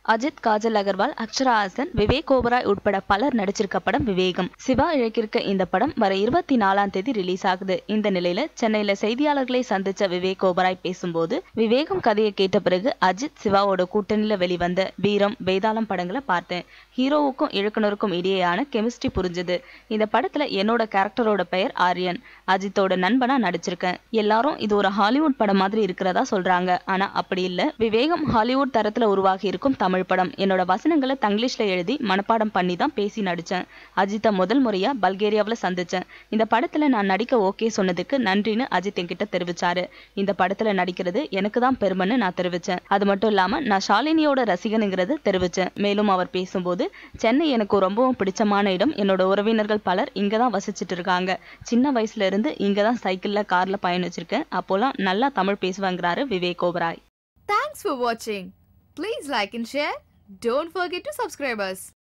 அஜித் காஜல் அகர்வால் அக்ஷரா ஹாசன் விவேக் ஓபராய் உட்பட பலர் நடிச்சிருக்க படம் விவேகம் சிவா இழக்கிருக்க இந்த படம் வர இருபத்தி நாலாம் தேதி ரிலீஸ் ஆகுது இந்த நிலையில சென்னையில செய்தியாளர்களை சந்திச்ச விவேக் ஓபராய் பேசும்போது விவேகம் கதையை கேட்ட பிறகு அஜித் சிவாவோட கூட்டணியில வெளிவந்த வீரம் வேதாளம் படங்களை பார்த்தேன் ஹீரோவுக்கும் இயக்குனருக்கும் இடையேயான கெமிஸ்ட்ரி புரிஞ்சுது இந்த படத்துல என்னோட கேரக்டரோட பெயர் ஆரியன் அஜித்தோட நண்பனா நடிச்சிருக்கேன் எல்லாரும் இது ஒரு ஹாலிவுட் படம் மாதிரி இருக்கிறதா சொல்றாங்க ஆனா அப்படி இல்ல விவேகம் ஹாலிவுட் தரத்துல உருவாகி இருக்கும் தமிழ் படம் என்னோட வசனங்களை தங்கிலீஷ்ல எழுதி மனப்பாடம் பண்ணி தான் பேசி நடிச்சேன் அஜித்தை முதல் முறையா பல்கேரியாவுல சந்திச்சேன் இந்த படத்துல நான் நடிக்க ஓகே சொன்னதுக்கு நன்றின்னு அஜித் என்கிட்ட தெரிவிச்சாரு இந்த படத்துல நடிக்கிறது எனக்கு தான் பெருமைன்னு நான் தெரிவிச்சேன் அது மட்டும் இல்லாம நான் ஷாலினியோட ரசிகனுங்கிறது தெரிவிச்சேன் மேலும் அவர் பேசும்போது சென்னை எனக்கு ரொம்பவும் பிடிச்சமான இடம் என்னோட உறவினர்கள் பலர் இங்க தான் வசிச்சுட்டு இருக்காங்க சின்ன வயசுல இருந்து இங்க தான் சைக்கிள்ல கார்ல பயணிச்சிருக்கேன் அப்போலாம் நல்லா Tamil பேசுவாங்கிறாரு Vivek Oberoi Thanks for watching. Please like and share. Don't forget to subscribe us.